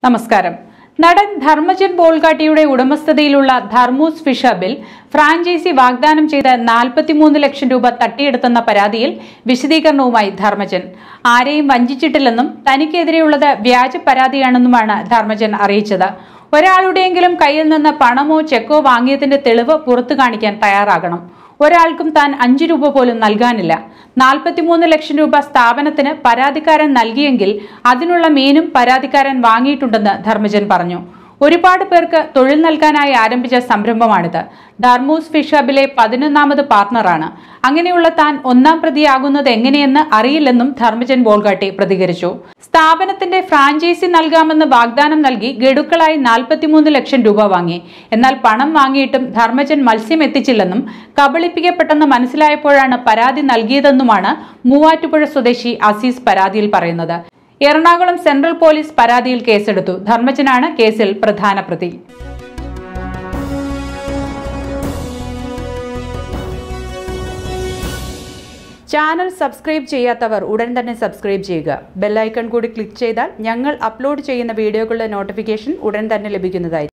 നമസ്കാരം നടൻ ധർമ്മജൻ ബോൾഗാട്ടിയുടെ ഉടമസ്ഥതയിലുള്ള ധർമ്മൂസ് ഫിഷ് ഹബിൽ ഫ്രാഞ്ചൈസി വാഗ്ദാനം ചെയ്ത നാൽപ്പത്തിമൂന്ന് ലക്ഷം രൂപ തട്ടിയെടുത്തെന്ന പരാതിയിൽ വിശദീകരണവുമായി ധർമ്മജൻ ആരെയും വഞ്ചിച്ചിട്ടില്ലെന്നും തനിക്കെതിരെയുള്ളത് വ്യാജ പരാതിയാണെന്നുമാണ് ധർമ്മജൻ അറിയിച്ചത് ഒരാളുടെയെങ്കിലും കയ്യിൽ നിന്ന് പണമോ ചെക്കോ വാങ്ങിയതിന്റെ തെളിവ് പുറത്തു കാണിക്കാൻ തയ്യാറാകണം ഒരാൾക്കും താൻ അഞ്ചു രൂപ പോലും നൽകാനില്ല നാൽപ്പത്തിമൂന്ന് ലക്ഷം രൂപ സ്ഥാപനത്തിന് പരാതിക്കാരൻ നൽകിയെങ്കിൽ അതിനുള്ള മീനും പരാതിക്കാരൻ വാങ്ങിയിട്ടുണ്ടെന്ന് ധർമ്മജൻ പറഞ്ഞു ഒരുപാട് പേർക്ക് തൊഴിൽ നൽകാനായി ആരംഭിച്ച സംരംഭമാണിത് ധർമ്മൂസ് ഫിഷ് ഹബിലെ പതിനൊന്നാമത് പാർട്ണറാണ് അങ്ങനെയുള്ള താൻ ഒന്നാം പ്രതിയാകുന്നത് എങ്ങനെയെന്ന് അറിയില്ലെന്നും ധർമ്മജൻ ബോൾഗാട്ടി പ്രതികരിച്ചു സ്ഥാപനത്തിന്റെ ഫ്രാഞ്ചൈസി നൽകാമെന്ന് വാഗ്ദാനം നൽകി ഗഡുക്കളായി നാൽപ്പത്തിമൂന്ന് ലക്ഷം രൂപ വാങ്ങി എന്നാൽ പണം വാങ്ങിയിട്ടും ധർമ്മജൻ മത്സ്യം എത്തിച്ചില്ലെന്നും കബളിപ്പിക്കപ്പെട്ടെന്ന് മനസ്സിലായപ്പോഴാണ് പരാതി നൽകിയതെന്നുമാണ് മൂവാറ്റുപുഴ സ്വദേശി അസീസ് പരാതിയിൽ പറയുന്നത് എറണാകുളം സെൻട്രൽ പോലീസ് പരാതിയിൽ കേസെടുത്തു ധർമ്മജനാണ് കേസിൽ പ്രധാന പ്രതി ചാനൽ സബ്സ്ക്രൈബ് ചെയ്യാത്തവർ ഉടൻ തന്നെ സബ്സ്ക്രൈബ് ചെയ്യുക ബെല്ലൈക്കൺ കൂടി ക്ലിക്ക് ചെയ്താൽ ഞങ്ങൾ അപ്ലോഡ് ചെയ്യുന്ന വീഡിയോകളുടെ നോട്ടിഫിക്കേഷൻ ഉടൻ തന്നെ ലഭിക്കുന്നതായിരിക്കും